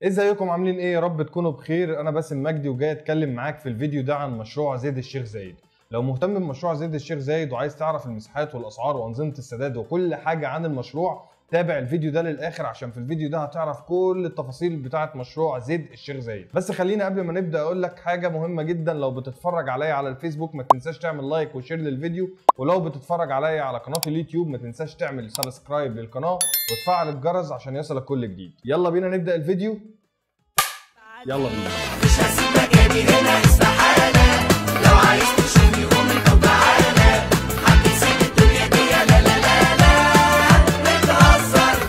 ازيكم عاملين ايه يا رب تكونوا بخير انا باسم مجدي وجاي اتكلم معاك في الفيديو ده عن مشروع زيد الشيخ زايد لو مهتم بمشروع زيد الشيخ زايد وعايز تعرف المساحات والاسعار وانظمه السداد وكل حاجه عن المشروع تابع الفيديو ده للاخر عشان في الفيديو ده هتعرف كل التفاصيل بتاعه مشروع زيد الشيخ زايد بس خلينا قبل ما نبدا اقول لك حاجه مهمه جدا لو بتتفرج عليا على الفيسبوك ما تنساش تعمل لايك وشير للفيديو ولو بتتفرج عليا على قناه اليوتيوب ما تنساش تعمل سبسكرايب للقناه وتفعل الجرس عشان يصلك كل جديد يلا بينا نبدا الفيديو يلا بينا مش هسيب مكاني هنا استحالة لو عايز تشوفني قوم انت وتعالى حد يسيب الدنيا دي لا لا لا لا بتهزر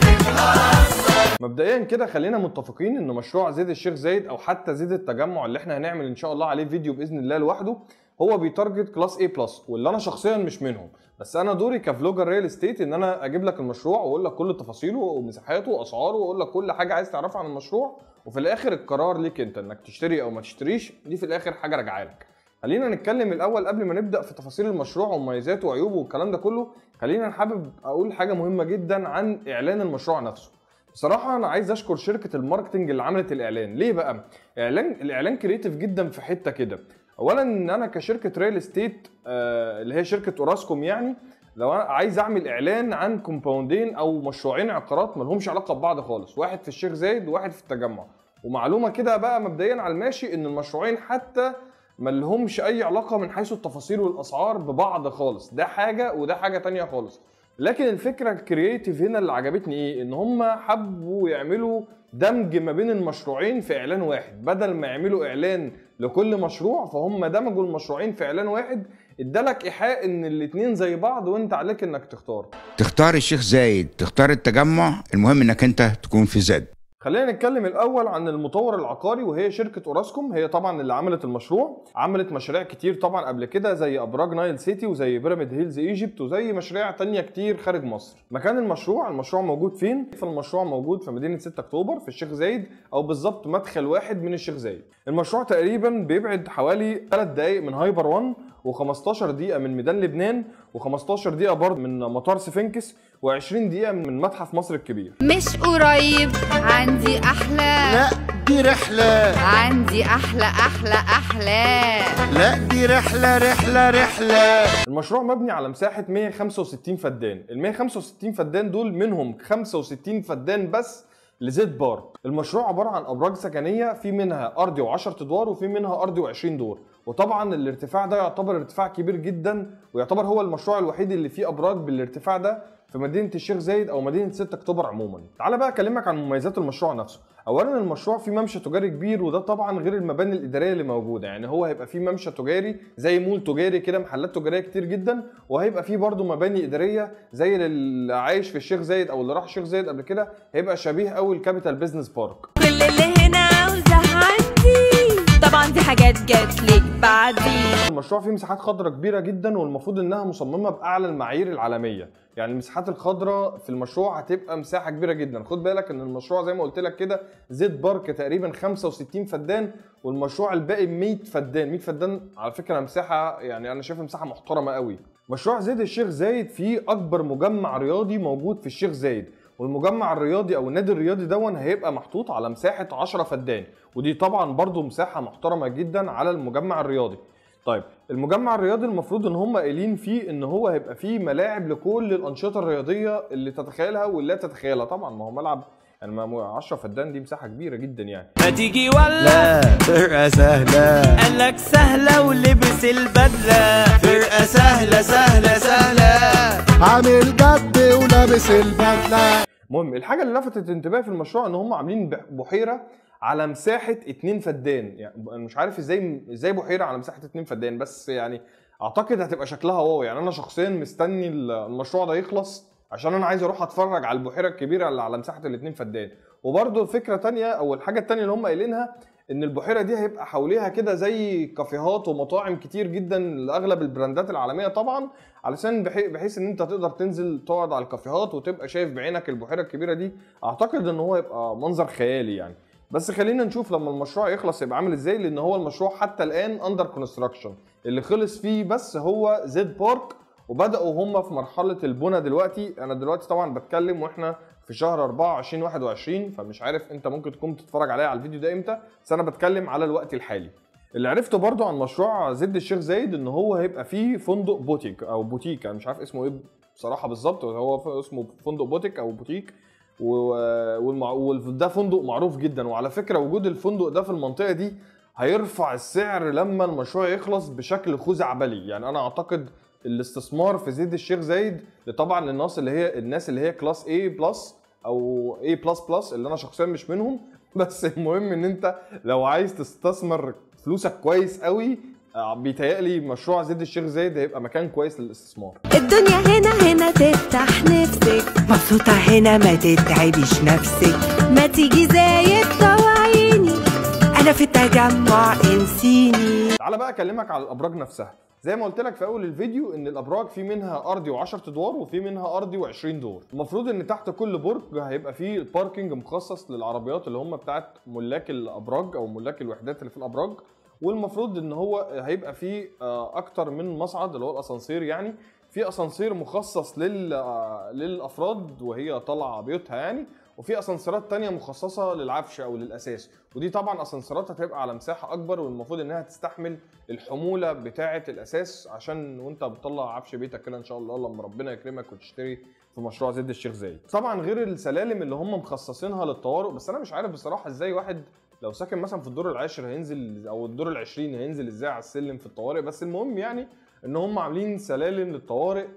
بتهزر مبدئيا كده خلينا متفقين ان مشروع زيد الشيخ زايد او حتى زيد التجمع اللي احنا هنعمل ان شاء الله عليه فيديو باذن الله لوحده هو بيتارجت كلاس A بلس واللي انا شخصيا مش منهم بس انا دوري كفلوجر ريال استيت ان انا اجيب لك المشروع واقول لك كل تفاصيله ومساحاته واسعاره واقول لك كل حاجه عايز تعرفها عن المشروع وفي الاخر القرار ليك انت انك تشتري او ما تشتريش دي في الاخر حاجه راجعه لك خلينا نتكلم الاول قبل ما نبدا في تفاصيل المشروع ومميزاته وعيوبه والكلام ده كله خلينا حابب اقول حاجه مهمه جدا عن اعلان المشروع نفسه بصراحه انا عايز اشكر شركه الماركتنج اللي عملت الاعلان ليه بقى اعلان الاعلان كريتيف جدا في حته كده اولا ان انا كشركه ريال استيت آه اللي هي شركه اوراسكوم يعني لو انا عايز اعمل اعلان عن كومباوندين او مشروعين عقارات ما لهمش علاقه ببعض خالص واحد في الشيخ زايد وواحد في التجمع ومعلومه كده بقى مبدئيا على الماشي ان المشروعين حتى ما لهمش اي علاقه من حيث التفاصيل والاسعار ببعض خالص ده حاجه وده حاجه تانية خالص لكن الفكره الكرييتيف هنا اللي عجبتني ايه ان هم حبوا يعملوا دمج ما بين المشروعين في اعلان واحد بدل ما يعملوا اعلان لكل مشروع فهم دمجوا المشروعين في اعلان واحد ادالك ايحاء ان الاتنين زي بعض وانت عليك انك تختار تختار الشيخ زايد تختار التجمع المهم انك انت تكون في زد خلينا نتكلم الاول عن المطور العقاري وهي شركه اوراسكوم هي طبعا اللي عملت المشروع عملت مشاريع كتير طبعا قبل كده زي ابراج نايل سيتي وزي بيراميد هيلز ايجيبت وزي مشاريع تانية كتير خارج مصر مكان المشروع المشروع موجود فين فالمشروع موجود في مدينه 6 اكتوبر في الشيخ زايد او بالظبط مدخل واحد من الشيخ زايد المشروع تقريبا بيبعد حوالي 3 دقائق من هايبر 1 و15 دقيقة من ميدان لبنان و15 دقيقة برضه من مطار سفنكس و20 دقيقة من متحف مصر الكبير مش قريب عندي احلى لا دي رحلة عندي احلى احلى احلى لا دي رحلة رحلة رحلة المشروع مبني على مساحة 165 فدان ال 165 فدان دول منهم 65 فدان بس لزيت بارك المشروع عبارة عن أبراج سكنية في منها أرضي و10 أدوار وفي منها أرضي و20 دور وطبعا الارتفاع ده يعتبر ارتفاع كبير جدا ويعتبر هو المشروع الوحيد اللي فيه أبراج بالارتفاع ده في مدينة الشيخ زايد أو مدينة 6 أكتوبر عموما تعال بقى أكلمك عن مميزات المشروع نفسه اولا المشروع فيه ممشى تجاري كبير وده طبعا غير المباني الاداريه اللي موجوده يعني هو هيبقى فيه ممشى تجاري زي مول تجاري كده محلات تجاريه كتير جدا وهيبقى فيه برده مباني اداريه زي اللي عايش في الشيخ زايد او اللي راح الشيخ زايد قبل كده هيبقى شبيه قوي الكابيتال بزنس بارك كل اللي هنا عاوزة عندي طبعا دي حاجات جات لك بعدين المشروع فيه مساحات خضراء كبيره جدا والمفروض انها مصممه باعلى المعايير العالميه يعني المساحات الخضراء في المشروع هتبقى مساحه كبيره جدا خد بالك ان المشروع زي ما قلت لك كده زيت بارك تقريبا 65 فدان والمشروع الباقي 100 فدان 100 فدان على فكره مساحه يعني انا شايفها مساحه محترمه قوي مشروع زيد الشيخ زايد فيه اكبر مجمع رياضي موجود في الشيخ زايد والمجمع الرياضي او النادي الرياضي دون هيبقى محطوط على مساحه 10 فدان ودي طبعا برضو مساحه محترمه جدا على المجمع الرياضي طيب المجمع الرياضي المفروض ان هم قايلين فيه ان هو هيبقى فيه ملاعب لكل الانشطه الرياضيه اللي تتخيلها واللي لا تتخيلها طبعا ما هو ملعب يعني ما 10 فدان دي مساحه كبيره جدا يعني ما تيجي ولا لا فرقة سهلة قالك سهلة ولبس البدلة فرقة سهلة سهلة سهلة عامل جد ولابس البدلة المهم الحاجه اللي لفتت انتباهي في المشروع ان هم عاملين بح- بحيره على مساحه 2 فدان يعني انا مش عارف ازاي ازاي بحيره على مساحه 2 فدان بس يعني اعتقد هتبقى شكلها واو يعني انا شخصيا مستني المشروع ده يخلص عشان انا عايز اروح اتفرج على البحيره الكبيره اللي على مساحه الاتنين فدان وبرده فكره تانية او الحاجه التانية اللي هم قايلينها ان البحيره دي هيبقى حواليها كده زي كافيهات ومطاعم كتير جدا لاغلب البراندات العالميه طبعا علشان بحي- بحيث ان انت تقدر تنزل تقعد على الكافيهات وتبقى شايف بعينك البحيره الكبيره دي اعتقد ان هو يبقى منظر خيالي يعني بس خلينا نشوف لما المشروع يخلص يبقى عامل ازاي لان هو المشروع حتى الان اندر كونستراكشن اللي خلص فيه بس هو زد بارك وبداوا هم في مرحله البنى دلوقتي انا دلوقتي طبعا بتكلم واحنا في شهر 4 2021 فمش عارف انت ممكن تكون بتتفرج عليا على الفيديو ده امتى بس انا بتكلم على الوقت الحالي اللي عرفته برضو عن مشروع زد الشيخ زايد ان هو هيبقى فيه فندق بوتيك او بوتيك انا مش عارف اسمه ايه بصراحه بالظبط هو اسمه فندق بوتيك او بوتيك و- والمع... وده فندق معروف جدا وعلى فكره وجود الفندق ده في المنطقه دي هيرفع السعر لما المشروع يخلص بشكل خزعبلي يعني انا اعتقد الاستثمار في زيد الشيخ زايد طبعا للناس اللي هي الناس اللي هي كلاس A بلس او A بلس بلس اللي انا شخصيا مش منهم بس المهم ان انت لو عايز تستثمر فلوسك كويس قوي آه، بيتهيألي مشروع زيد الشيخ زايد هيبقى مكان كويس للاستثمار الدنيا هنا هنا تفتح نفسك مبسوطة هنا ما تتعبيش نفسك ما تيجي زايد طوعيني أنا في التجمع انسيني تعالى بقى اكلمك على الابراج نفسها زي ما قلت لك في اول الفيديو ان الابراج في منها ارضي و10 ادوار وفي منها ارضي و20 دور المفروض ان تحت كل برج هيبقى فيه باركنج مخصص للعربيات اللي هم بتاعت ملاك الابراج او ملاك الوحدات اللي في الابراج والمفروض ان هو هيبقى فيه آه، اكتر من مصعد اللي هو الاسانسير يعني في اسانسير مخصص لل آه، للافراد وهي طالعه بيوتها يعني وفي اسانسيرات تانية مخصصة للعفش او للاساس ودي طبعا اسانسيرات هتبقى على مساحة اكبر والمفروض انها تستحمل الحمولة بتاعة الاساس عشان وانت بتطلع عفش بيتك كده ان شاء الله لما ربنا يكرمك وتشتري في مشروع زد الشيخ زايد طبعا غير السلالم اللي هم مخصصينها للطوارئ بس انا مش عارف بصراحة ازاي واحد لو ساكن مثلا في الدور العاشر هينزل او الدور العشرين هينزل ازاي على السلم في الطوارئ بس المهم يعني ان هم عاملين سلالم للطوارئ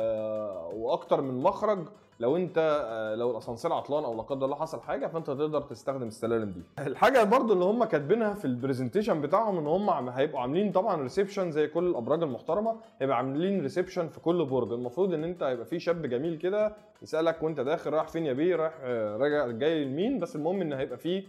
آه واكتر من مخرج لو انت آه، لو الاسانسير عطلان او لا قدر الله حصل حاجه فانت تقدر تستخدم السلالم دي الحاجه برضو اللي هم كاتبينها في البرزنتيشن بتاعهم ان هم عم- هيبقوا عاملين طبعا ريسبشن زي كل الابراج المحترمه هيبقى عاملين ريسبشن في كل برج المفروض ان انت هيبقى في شاب جميل كده يسالك وانت داخل رايح فين يا بيه رايح آه، راجع جاي لمين بس المهم ان هيبقى في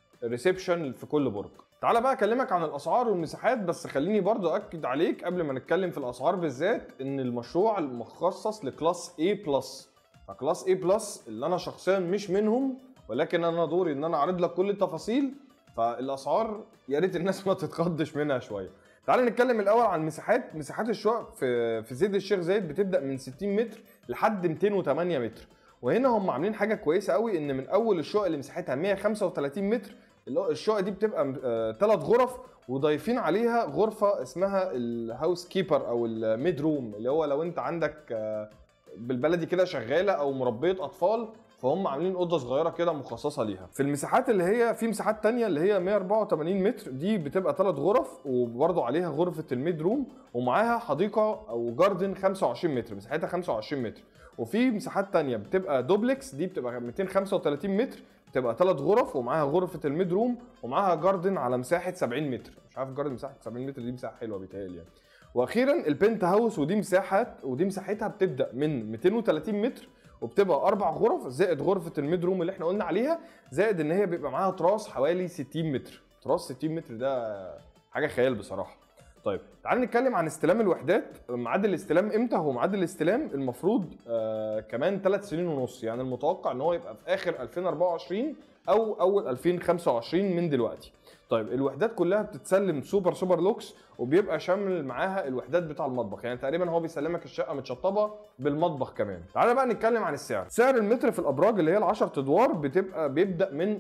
ريسبشن في كل برج تعالى بقى اكلمك عن الاسعار والمساحات بس خليني برضو اكد عليك قبل ما نتكلم في الاسعار بالذات ان المشروع المخصص لكلاس A بلس فكلاس A بلس اللي انا شخصيا مش منهم ولكن انا دوري ان انا اعرض لك كل التفاصيل فالاسعار يا ريت الناس ما تتخضش منها شويه تعال نتكلم الاول عن المساحات مساحات الشقق في في زيد الشيخ زايد بتبدا من 60 متر لحد 208 متر وهنا هم عاملين حاجه كويسه قوي ان من اول الشقق اللي مساحتها 135 متر اللي هو الشقق دي بتبقى ثلاث غرف وضايفين عليها غرفه اسمها الهاوس كيبر او الميد روم اللي هو لو انت عندك آه، بالبلدي كده شغاله او مربيه اطفال فهم عاملين اوضه صغيره كده مخصصه ليها في المساحات اللي هي في مساحات تانية اللي هي 184 متر دي بتبقى ثلاث غرف وبرضه عليها غرفه الميد روم ومعاها حديقه او جاردن 25 متر مساحتها 25 متر وفي مساحات تانية بتبقى دوبلكس دي بتبقى 235 متر بتبقى ثلاث غرف ومعاها غرفه الميد روم ومعاها جاردن على مساحه 70 متر مش عارف جاردن مساحه 70 متر دي مساحه حلوه بيتهيألي يعني واخيرا البنت هاوس ودي مساحات ودي مساحتها بتبدا من 230 متر وبتبقى اربع غرف زائد غرفه الميد روم اللي احنا قلنا عليها زائد ان هي بيبقى معاها تراس حوالي 60 متر تراس 60 متر ده حاجه خيال بصراحه طيب تعال نتكلم عن استلام الوحدات ميعاد الاستلام امتى هو ميعاد الاستلام المفروض آه كمان 3 سنين ونص يعني المتوقع ان هو يبقى في اخر 2024 او اول 2025 من دلوقتي طيب الوحدات كلها بتتسلم سوبر سوبر لوكس وبيبقى شامل معاها الوحدات بتاع المطبخ يعني تقريبا هو بيسلمك الشقه متشطبه بالمطبخ كمان تعالى بقى نتكلم عن السعر سعر المتر في الابراج اللي هي ال10 ادوار بتبقى بيبدا من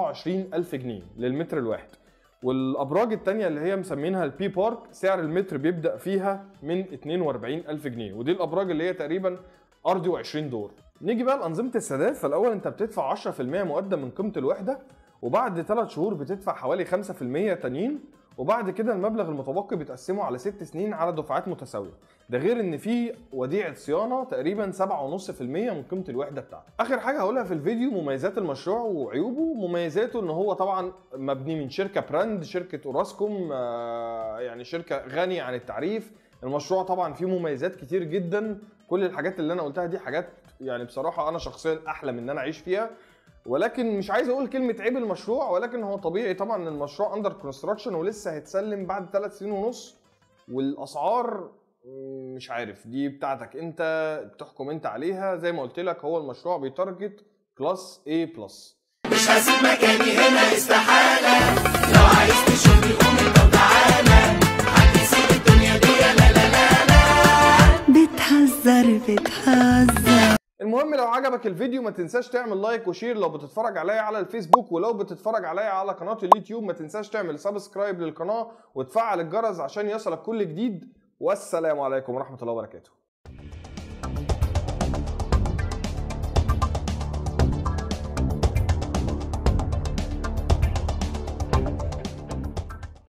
24000 جنيه للمتر الواحد والابراج التانية اللي هي مسمينها البي بارك سعر المتر بيبدا فيها من 42000 جنيه ودي الابراج اللي هي تقريبا ارضي و20 دور نيجي بقى لانظمه السداد فالاول انت بتدفع 10% مقدم من قيمه الوحده وبعد 3 شهور بتدفع حوالي 5% تانيين وبعد كده المبلغ المتبقي بتقسمه على 6 سنين على دفعات متساويه ده غير ان في وديعه صيانه تقريبا 7.5% من قيمه الوحده بتاعتك اخر حاجه هقولها في الفيديو مميزات المشروع وعيوبه مميزاته ان هو طبعا مبني من شركه براند شركه اوراسكوم آه، يعني شركه غنيه عن التعريف المشروع طبعا فيه مميزات كتير جدا كل الحاجات اللي انا قلتها دي حاجات يعني بصراحه انا شخصيا احلم ان انا اعيش فيها ولكن مش عايز اقول كلمه عيب المشروع ولكن هو طبيعي طبعا ان المشروع اندر كونستراكشن ولسه هيتسلم بعد ثلاث سنين ونص والاسعار مم، مش عارف دي بتاعتك انت تحكم انت عليها زي ما قلت لك هو المشروع بيتارجت كلاس A بلس مش هسيب مكاني هنا استحالة لو عايز تشوفني قوم انت وتعالى هتسيب الدنيا دي لا لا لا لا بتهزر بتهزر المهم لو عجبك عجبك الفيديو ما تنساش تعمل لايك وشير لو بتتفرج عليا على الفيسبوك ولو بتتفرج عليا على قناه اليوتيوب ما تنساش تعمل سبسكرايب للقناه وتفعل الجرس عشان يصلك كل جديد والسلام عليكم ورحمه الله وبركاته